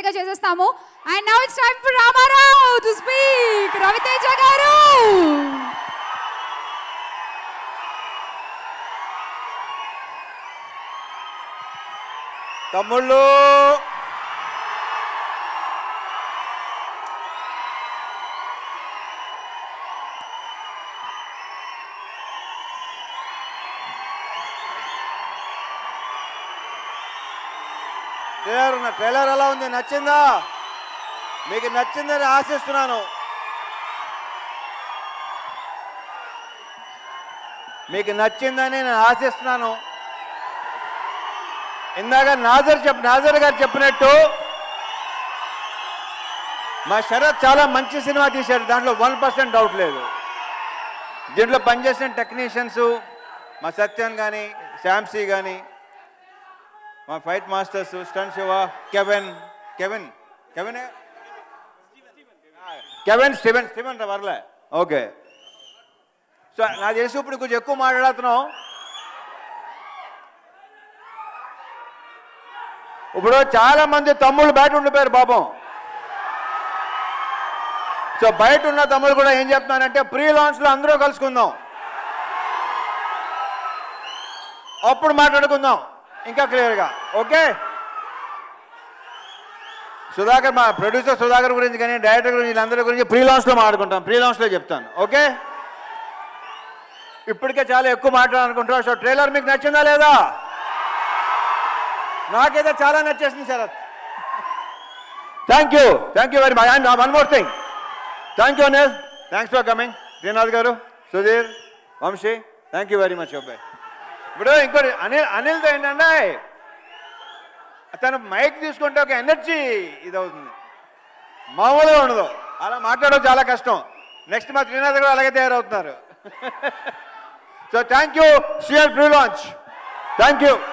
గట్టిగా చేసేస్తాము and now it's time for Ramarao to speak Raviteja గారు తమ్ముళ్ళు ట్రైలర్ ఉన్న ట్రైలర్ ఎలా ఉంది నచ్చిందా మీకు నచ్చిందని ఆశిస్తున్నాను మీకు నచ్చిందని నేను ఆశిస్తున్నాను ఇందాక నాజర్ చెప్ నాజర్ గారు చెప్పినట్టు మా శరత్ చాలా మంచి సినిమా తీశాడు దాంట్లో వన్ పర్సెంట్ డౌట్ లేదు దీంట్లో పనిచేసిన టెక్నీషియన్స్ మా సత్యన్ కానీ శాంసీ కానీ మా fight masters Stun Siva Kevin Kevin Kevin Kevin Steven Steven రా వరలే ఓకే సో నాకు తెలిసి ఇప్పుడు కొంచెం ఎక్కువ మాట్లాడుతున్నాం ఇప్పుడు చాలా మంది తమ్ముళ్ళు బయట ఉండిపోయారు పాపం సో బయట ఉన్న తమ్ముళ్ళు కూడా ఏం చెప్తున్నానంటే ప్రీ లాంచ్లో అందరూ కలుసుకుందాం అప్పుడు మాట్లాడుకుందాం ఇంకా క్లియర్గా ఓకే సుధాకర్ మా ప్రొడ్యూసర్ సుధాకర్ గురించి కానీ డైరెక్టర్ గురించి వీళ్ళందరి గురించి ప్రీ లాంచ్లో మాట్లాడుకుంటాం ప్రీ లాంచ్లో చెప్తాను ఓకే ఇప్పటికే చాలా ఎక్కువ మాట్లాడాలనుకుంటున్నాను సో ట్రైలర్ మీకు నచ్చిందా లేదా నాకైతే చాలా నచ్చేసింది Sarath thank you thank you very much and one more thing thank you Anil thanks for coming Srinath గారు Sudheer Vamsi thank you very much అబ్బాయి ఇప్పుడు ఇంకోటి అనిల్ అనిల్తో ఏంటంటే తను మైక్ తీసుకుంటే ఒక ఎనర్జీ ఇది అవుతుంది మామూలుగా ఉండదు అలా మాట్లాడడం చాలా కష్టం నెక్స్ట్ మా శ్రీనాథ్ కూడా అలాగే తయారవుతున్నారు సో థ్యాంక్ యూ షియర్ pre launch thank you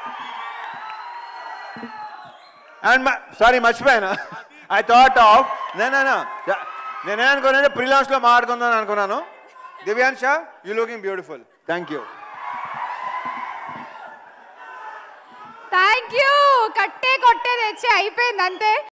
and sorry మర్చిపోయాను ఐ థాట్ ఆఫ్ నేనేనా నేనే అనుకున్నాను ప్రీ లాంచ్లో మాట్లాడుకుందాం అనుకున్నాను Divyansha you looking beautiful thank you thank you కట్టే కొట్టే తెచ్చి అయిపోయింది అంతే